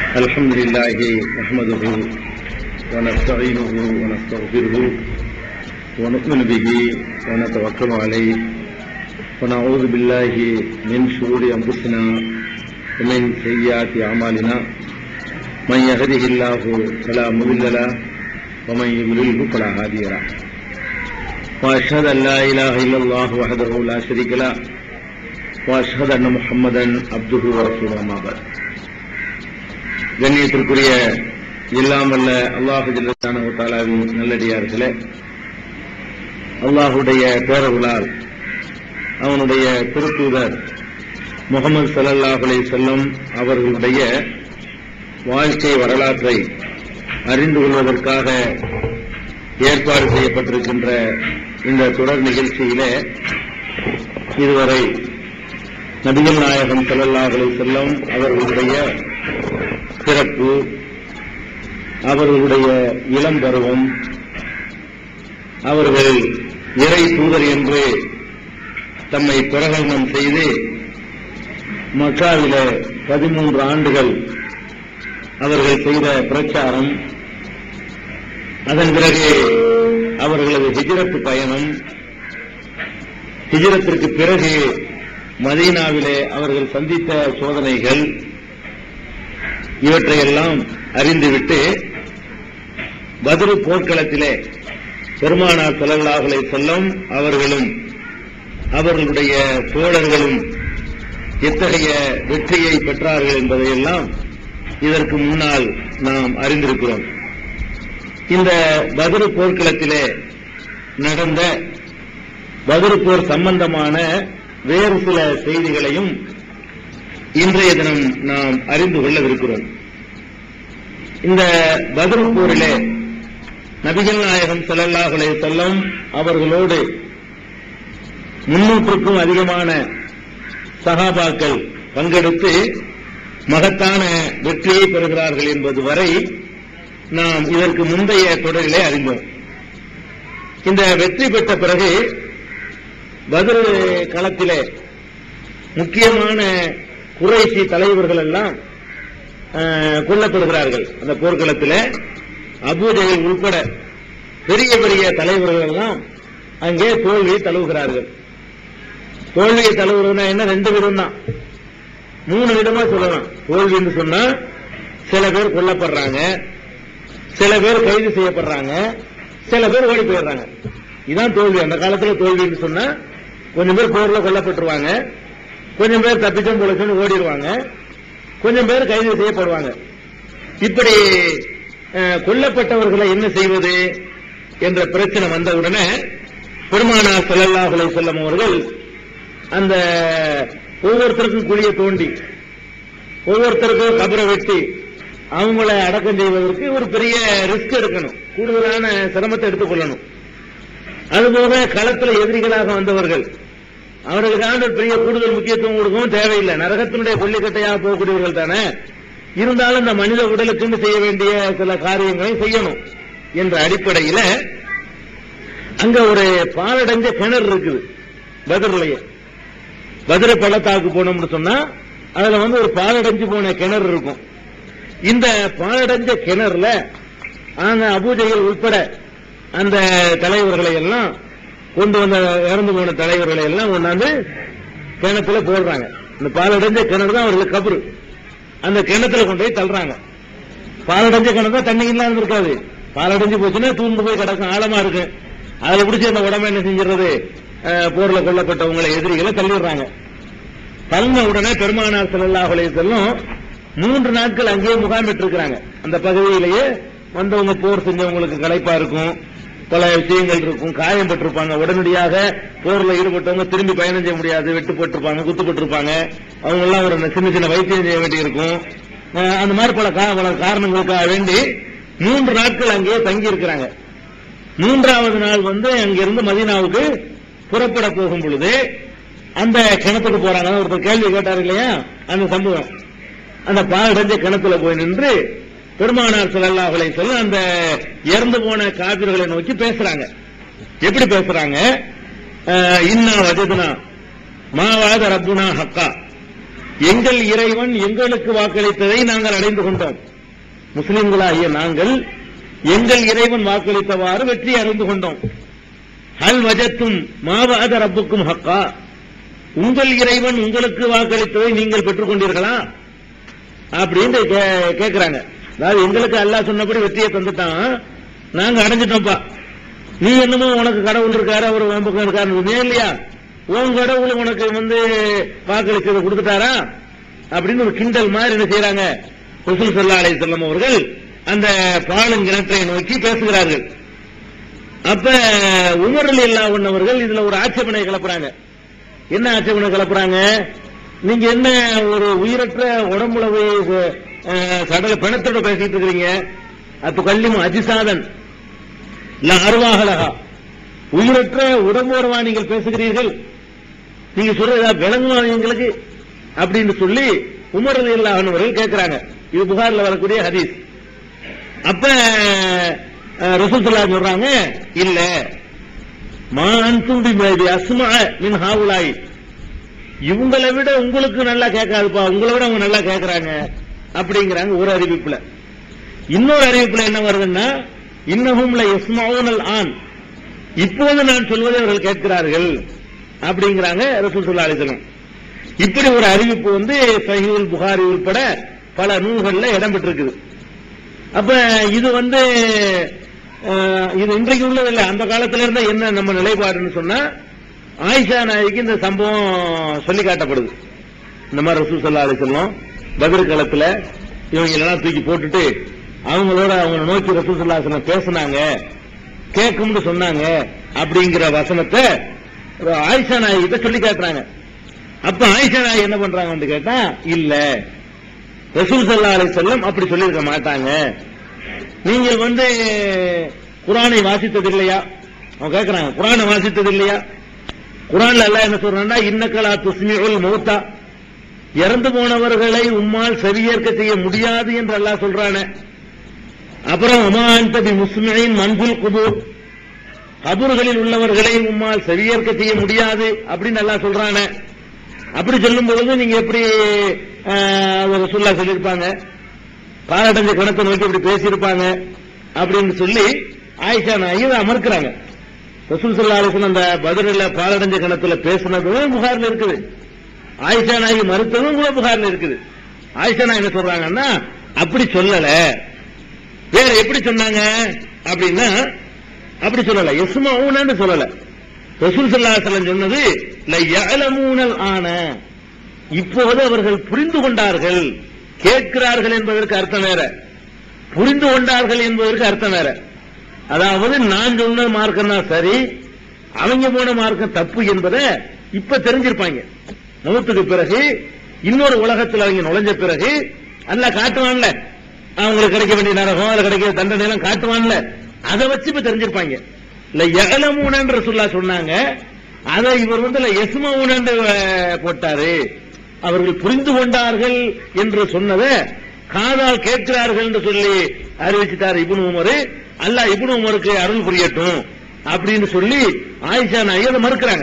الحمد لله نحمده ونستعينه ونستغفره ونؤمن به ونتوكل عليه ونعوذ بالله من شرور أنفسنا ومن سيئات أعمالنا من يهده الله فلا مضل له ومن يضلله فلا هادي له وأشهد أن لا إله إلا الله وحده لا شريك له وأشهد أن محمدا عبده ورسوله أما بعد கண்ணியத்திற்குரிய எல்லாம் வல்ல அல்லாஹு ஜல்லஷானு தாலாவின் நல்லடியார்களே அல்லாஹுடைய பேரவுளால் அவனுடைய திருத்தூதர் முகமது ஸல்லல்லாஹு அலைஹி செல்லம் அவர்களுடைய வாழ்க்கை வரலாற்றை அறிந்து கொள்வதற்காக ஏற்பாடு செய்யப்பட்டிருக்கின்ற இந்த தொடர் நிகழ்ச்சியிலே இதுவரை நபிகள் நாயகம் ஸல்லல்லாஹு அலைஹி செல்லம் அவர்களுடைய சிறப்பு அவர்களுடைய இளம் பருவம் அவர்கள் இறை தூதர் என்று தம்மை பிரகடனம் செய்து மக்காவில பதிமூன்று ஆண்டுகள் அவர்கள் செய்த பிரச்சாரம் அதன் பிறகு அவர்களது ஹிஜரத்து பயணம் ஹிஜரத்திற்கு பிறகு மதீனாவிலே அவர்கள் சந்தித்த சோதனைகள் இவற்றையெல்லாம் அறிந்துவிட்டு பதிரு போர்க்களத்திலே பெருமானார் செலவலாகலை செல்லும் அவர்களும் அவர்களுடைய தோழர்களும் எத்தகைய வெற்றியை பெற்றார்கள் என்பதையெல்லாம் இதற்கு முன்னால் நாம் அறிந்திருக்கிறோம் இந்த பதிரு போர்க்களத்திலே நடந்த பதிரு போர் சம்பந்தமான வேறு சில செய்திகளையும் இன்றைய தினம் நாம் அறிந்து கொள்ளவிருக்கிறோம் இந்த பதில் போரிலே நபிகள் நாயகம் ஸல்லல்லாஹு அலைஹி வஸல்லம் அவர்களோடு முன்னூற்றுக்கும் அதிகமான சகாபாக்கள் பங்கெடுத்து மகத்தான வெற்றியை பெறுகிறார்கள் என்பது வரை நாம் இதற்கு முந்தைய தொடரிலே அறிந்தோம் இந்த வெற்றி பெற்ற பிறகு பதில் களத்திலே முக்கியமான குறைசி தலைவர்கள் எல்லாம் கொல்லப்படுகிறார்கள் அந்த போர்க்களத்தில் அபூஜைகள் உட்பட பெரிய பெரிய தலைவர்கள் எல்லாம் அங்கே தோல்வியை தழுவுகிறார்கள் தோல்வியை தழுவுறதுனா என்ன ரெண்டு விதம் தான் மூணு விதமா சொல்லலாம் தோல்வின்னு சொன்னா சில பேர் கொல்லப்படுறாங்க சில பேர் கைது செய்யப்படுறாங்க சில பேர் ஓடி போயிடுறாங்க இதான் தோல்வி அந்த காலத்துல தோல்வின்னு சொன்னா கொஞ்சம் பேர் போர்ல கொல்லப்பட்டுருவாங்க கொஞ்சம் பேர் தப்பிச்சும் பொழைச்சும் ஓடிடுவாங்க கொஞ்சம் பேர் கைது செய்யப்படுவாங்க இப்படி கொல்லப்பட்டவர்களை என்ன செய்வது என்ற பிரச்சனை வந்த உடனே பெருமானா செல்லல்லாஹுலை செல்லம் அவர்கள் அந்த ஒவ்வொருத்தருக்கும் குழிய தோண்டி ஒவ்வொருத்தருக்கும் கபரை வெட்டி அவங்கள அடக்கம் செய்வதற்கு ஒரு பெரிய ரிஸ்க் எடுக்கணும் கூடுதலான சிரமத்தை எடுத்துக்கொள்ளணும் அதுபோக களத்தில் எதிரிகளாக வந்தவர்கள் அவர்களுக்கான பெரிய கூடுதல் முக்கியத்துவம் கொடுக்கவும் தேவையில்லை நரகத்தினுடைய கொல்லிக்கட்டையாக போகக்கூடியவர்கள் தானே இருந்தாலும் இந்த மனித உடலுக்குன்னு செய்ய வேண்டிய சில காரியங்களை செய்யணும் என்ற அடிப்படையில் அங்க ஒரு பாலடைஞ்ச கிணறு இருக்குது பதிரிலேயே பதிர பள்ளத்தாக்கு போனோம்னு சொன்னா அதுல வந்து ஒரு பாலடைஞ்சு போன கிணறு இருக்கும் இந்த பாலடைஞ்ச கிணறுல அந்த அபூஜைகள் உட்பட அந்த தலைவர்களை எல்லாம் கொண்டு வந்த இறந்து போன தலைவர்களை எல்லாம் கொண்டாந்து கிணத்துல போடுறாங்க இந்த பாலடைஞ்ச கிணறு தான் அவர்களுக்கு கபரு அந்த கிணத்துல கொண்டு போய் தள்ளுறாங்க பாலடைஞ்ச கிணறு தான் தண்ணி இல்லாம இருக்காது பாலடைஞ்சு போச்சுன்னா தூண்டு போய் கிடக்கும் ஆழமா இருக்கு அதுல பிடிச்சி அந்த உடம்பு என்ன செஞ்சிடறது போர்ல கொல்லப்பட்டவங்களை எதிரிகளை தள்ளிடுறாங்க தள்ளின உடனே பெருமானார் செல்லாஹ் செல்லும் மூன்று நாட்கள் அங்கேயே முகாமிட்டு இருக்கிறாங்க அந்த பகுதியிலேயே வந்தவங்க போர் செஞ்சவங்களுக்கு களைப்பா இருக்கும் பல விஷயங்கள் இருக்கும் காயம் பட்டிருப்பாங்க உடனடியாக போர்ல ஈடுபட்டவங்க திரும்பி பயணம் செய்ய முடியாது வெட்டுப்பட்டிருப்பாங்க குத்துப்பட்டிருப்பாங்க அவங்க எல்லாம் ஒரு சின்ன சின்ன வைத்தியம் செய்ய வேண்டி இருக்கும் அந்த மாதிரி பல பல காரணங்களுக்காக வேண்டி மூன்று நாட்கள் அங்கேயே தங்கி இருக்கிறாங்க மூன்றாவது நாள் வந்து அங்கிருந்து மதீனாவுக்கு புறப்பட போகும் பொழுது அந்த கிணத்துக்கு போறாங்க ஒருத்தர் கேள்வி கேட்டார் இல்லையா அந்த சம்பவம் அந்த பாலடைஞ்ச கிணத்துல போய் நின்று பெருமானார் செல்லல்லாஹலை சொல்ல அந்த இறந்து போன காவிர்களை நோக்கி பேசுறாங்க எப்படி பேசுறாங்க இன்னா வஜதுனா மாவாத ரப்புனா ஹக்கா எங்கள் இறைவன் எங்களுக்கு வாக்களித்ததை நாங்கள் அடைந்து கொண்டோம் முஸ்லிம்களாகிய நாங்கள் எங்கள் இறைவன் வாக்களித்தவாறு வெற்றி அடைந்து கொண்டோம் ஹல் வஜத்தும் மாவாத ரப்புக்கும் ஹக்கா உங்கள் இறைவன் உங்களுக்கு வாக்களித்ததை நீங்கள் பெற்றுக் கொண்டீர்களா அப்படின்னு கே- கேக்குறாங்க அதாவது எங்களுக்கு அல்லாஹ் சொன்னபடி வெற்றியை தந்துட்டான் நாங்க அடைஞ்சிட்டோம்ப்பா நீ என்னமோ உனக்கு கடவுள் இருக்காரு அவர் உன் பக்கம் இருக்காரு சொன்னியா இல்லையா உன் கடவுள் உனக்கு வந்து வாக்களிச்சதை கொடுத்துட்டாரா அப்படின்னு ஒரு கிண்டல் மாதிரி என்ன செய்யறாங்க ரசூல் ஸல்லல்லாஹு அலைஹி வஸல்லம் அவர்கள் அந்த பாலும் கிணற்றை நோக்கி பேசுகிறார்கள் அப்ப உமர் அல்லாஹ் அவர்கள் இதுல ஒரு ஆட்சேபனை கிளப்புறாங்க என்ன ஆட்சேபனை கிளப்புறாங்க நீங்க என்ன ஒரு உயிரற்ற உடம்புல போய், அஹ், கடல பிணத்தோட பேசிட்டு இருக்கிறீங்க அது கல்லியும் அஜிசாதன் இல்ல அருவாகலகா உயிரற்ற உடம்போடவா நீங்கள் பேசுகிறீர்கள் நீங்க சொல்றதா விளங்குமா எங்களுக்கு அப்படின்னு சொல்லி உமர் அல்லாஹ் அவர்கள் கேட்கிறாங்க இது புகார்ல வரக்கூடிய ஹதீஸ் அப்ப அஹ், ரசூல் ஸல்லல்லாஹு சொல்றாங்க இல்ல மா அன்தும் பி அஸ்மா மின் ஹாவுலாய் இவங்களை விட உங்களுக்கு நல்லா கேட்காதுப்பா உங்களை விட அவங்க நல்லா கேட்கறாங்க அப்படிங்கிறாங்க ஒரு அறிவிப்புல இன்னொரு அறிவிப்புல என்ன வருதுன்னா இன்னஹும்ல யஸ்மவுனல் ஆன் இப்போது நான் சொல்வதை அவர்கள் கேட்கிறார்கள் அப்படிங்கிறாங்க ரசூல் ஸல்லல்லாஹு அலைஹி வஸல்லம் இப்படி ஒரு அறிவிப்பு வந்து சஹீஹுல் புகாரி உட்பட பல நூல்கள்ல இடம் பெற்றிருக்குது அப்ப இது வந்து அஹ், இது இன்றைக்கு உள்ளதில்ல அந்த காலத்துல இருந்த என்ன நம்ம நிலைப்பாடுன்னு சொன்னா ஆயிஷா நாய்க்கு இந்த சம்பவம் சொல்லி காட்டப்படுது இந்த மாதிரி ரசூல் ஸல்லல்லாஹு அலைஹி வஸல்லம் பத்ர் காலத்துல இவங்க எல்லாம் தூக்கி போட்டுட்டு அவங்களோட அவங்க நோக்கி ரசூல் ஸல்லல்லாஹு அலைஹி வஸல்லம் பேசுனாங்க கேட்கும்னு சொன்னாங்க அப்படிங்கிற வசனத்தை ஆயிஷா நாயகிட்ட சொல்லி காட்டுறாங்க அப்ப ஆயிஷா நாயகி என்ன பண்றாங்கன்னு கேட்டா இல்ல ரசூல் ஸல்லல்லாஹு அலைஹி வஸல்லம் அப்படி சொல்லியிருக்க மாட்டாங்க நீங்கள் வந்து குரானை வாசித்தது இல்லையா அவங்க கேக்குறாங்க குரானை வாசித்தது இல்லையா குரான்ல அல்லாஹ் என்ன சொல்றான்னா இன்னக்கலா துஸ்மிஉல் மௌத்தா இறந்து போனவர்களை உம்மால் செவியேற்க செய்ய முடியாது என்று அல்லாஹ் சொல்றானே அப்புறம் அமாந்த பி முஸ்மியின் மன்பில் குபூர் கபூர்களில் உள்ளவர்களை உம்மால் செவியேற்க செய்ய முடியாது அப்படின்னு அல்லாஹ் சொல்றானே அப்படி சொல்லும் பொழுது நீங்க எப்படி ஆஹ், ஒரு சொல்லா சொல்லியிருப்பாங்க பாலடைஞ்ச கிணத்தை நோக்கி இப்படி பேசியிருப்பாங்க அப்படின்னு சொல்லி ஆயிஷா நாயகி இதை அமர்க்கிறாங்க ரசூல் ஸல்லல்லாஹு அலைஹி வஸல்லம் அந்த பதிலில் பாலடைஞ்ச கிணத்துல பேசினதும் புகார்ல இருக்குது ஆயிஷா நாயகி மறுத்ததும் கூட புகார்ல இருக்குது ஆயிஷா நாயகி என்ன சொல்றாங்கன்னா அப்படி சொல்லல வேற எப்படி சொன்னாங்க அப்படின்னா அப்படி சொல்லல எஸ்மவுனன்னு சொல்லல ரசூல் ஸல்லல்லாஹு அலைஹி வஸல்லம் சொன்னது ல யஅலமூனல் ஆன இப்போது அவர்கள் புரிந்து கொண்டார்கள் கேட்கிறார்கள் என்பதற்கு அர்த்தம் வேற புரிந்து கொண்டார்கள் என்பதற்கு அர்த்தம் வேற அதாவது நான் சொன்ன மார்க்கம் தான் சரி அவங்க போன மார்க்கம் தப்பு என்பதை இப்ப தெரிஞ்சிருப்பாங்க மௌத்துக்கு பிறகு இன்னொரு உலகத்தில் அவங்க நுழைஞ்ச பிறகு அல்லாஹ் காட்டுவான்ல அவங்களுக்கு கிடைக்க வேண்டிய நரகம் அதுல கிடைக்கிற தண்டனை எல்லாம் காட்டுவான்ல அதை வச்சு இப்ப தெரிஞ்சிருப்பாங்க இல்ல எகலமூனன்ற சொல்லா சொன்னாங்க அதை இவர் வந்து இல்ல எஸ்மவுனன்று போட்டாரு அவர்கள் புரிந்து கொண்டார்கள் என்று சொன்னதை காதால் கேட்கிறார்கள் என்று சொல்லி அறிவிச்சிட்டார் இப்னு உமர் அல்லாஹ் இப்னு உமருக்கு அருள் புரியட்டும் அப்படின்னு சொல்லி ஆயிஷா நாயகி அதை மறுக்கிறாங்க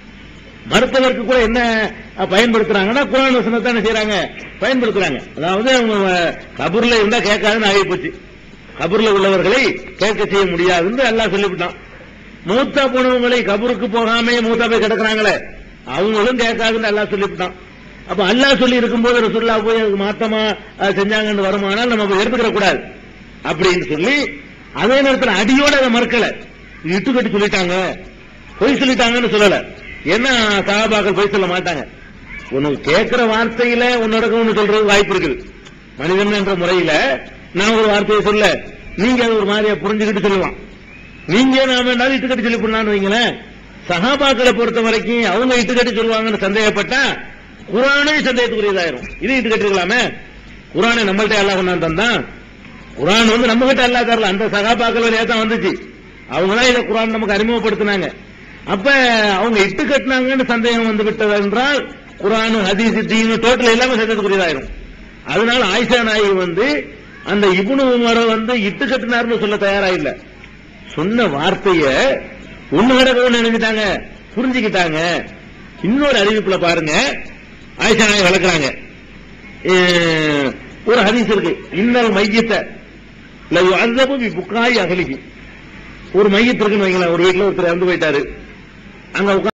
மறுத்ததற்கு கூட என்ன அஹ், பயன்படுத்துறாங்கன்னா குரான் வசனத்தை என்ன செய்யறாங்க பயன்படுத்துறாங்க அதாவது அவங்க அஹ், கபூர்ல இருந்தா கேட்காதுன்னு ஆகி போச்சு கபூர்ல உள்ளவர்களை கேட்க செய்ய முடியாதுன்னு அல்லாஹ் சொல்லிவிட்டான் மூத்தா போனவங்களை கபூருக்கு போகாம மூத்தா போய் கிடக்குறாங்களே அவங்களும் கேட்காதுன்னு அல்லாஹ் சொல்லிவிட்டான் அப்ப அல்லாஹ் சொல்லி இருக்கும்போது ரசூல்லா போய் அதுக்கு மாத்தமா அஹ், செஞ்சாங்கன்னு வருமானால் நம்ம போய் எடுத்துக்கிற கூடாது அப்படின்னு சொல்லி அதே நேரத்தில் அடியோட அதை மறுக்கல இட்டு கட்டி சொல்லிட்டாங்க பொய் சொல்லிட்டாங்கன்னு சொல்லல ஏன்னா சகாபாக்கள் பொய் சொல்ல மாட்டாங்க உனக்கு கேட்கிற வார்த்தையில உன்னோட ஒண்ணு சொல்றது வாய்ப்பு இருக்குது மனிதன் என்ற முறையில நான் ஒரு வார்த்தையை சொல்ல நீங்க அதை ஒரு மாதிரியா புரிஞ்சுக்கிட்டு சொல்லலாம் நீங்க நாம வேண்டாலும் இட்டு கட்டி சொல்லி போடலாம்னு வைங்களேன் சகாபாக்களை பொறுத்த வரைக்கும் அவங்க இட்டு கட்டி சொல்லுவாங்கன்னு சந்தேகப்பட்டா குரானே சந்தேகத்துக்குரியதாயிரும் இது இட்டு கட்டிருக்கலாமே குரானை நம்மள்ட்ட எல்லாம் கொண்டாந்து தந்தான் குரான் வந்து நம்ம கிட்ட அல்லா தரல அந்த சகாபாக்கள் வழியா தான் வந்துச்சு அவங்க தான் இதை குரான் நமக்கு அறிமுகப்படுத்தினாங்க அப்ப அவங்க இட்டு கட்டினாங்கன்னு சந்தேகம் வந்து விட்டது என்றால் குரான் ஹதீஸ் தீனு டோட்டல் எல்லாமே சந்தேகத்துக்குரியதாயிரும் அதனால ஆயிஷா நாயகி வந்து அந்த இப்னு உமரை வந்து இட்டு கட்டினார்னு சொல்ல தயாரா இல்ல சொன்ன வார்த்தைய ஒண்ணு கிடக்கணும்னு நினைச்சிட்டாங்க புரிஞ்சுக்கிட்டாங்க இன்னொரு அறிவிப்புல பாருங்க ஆயிஷா நாயகி வளர்க்குறாங்க அஹ், ஒரு ஹதீஸ் இருக்கு இன்னல் மையத்தை லவ் அந்தபு பி புக்காய் அகலிகி ஒரு மையத்து இருக்குன்னு வைங்களேன் ஒரு வீட்டுல ஒருத்தர் இறந்து போயிட்டாரு அங்க உட்கார்ந்து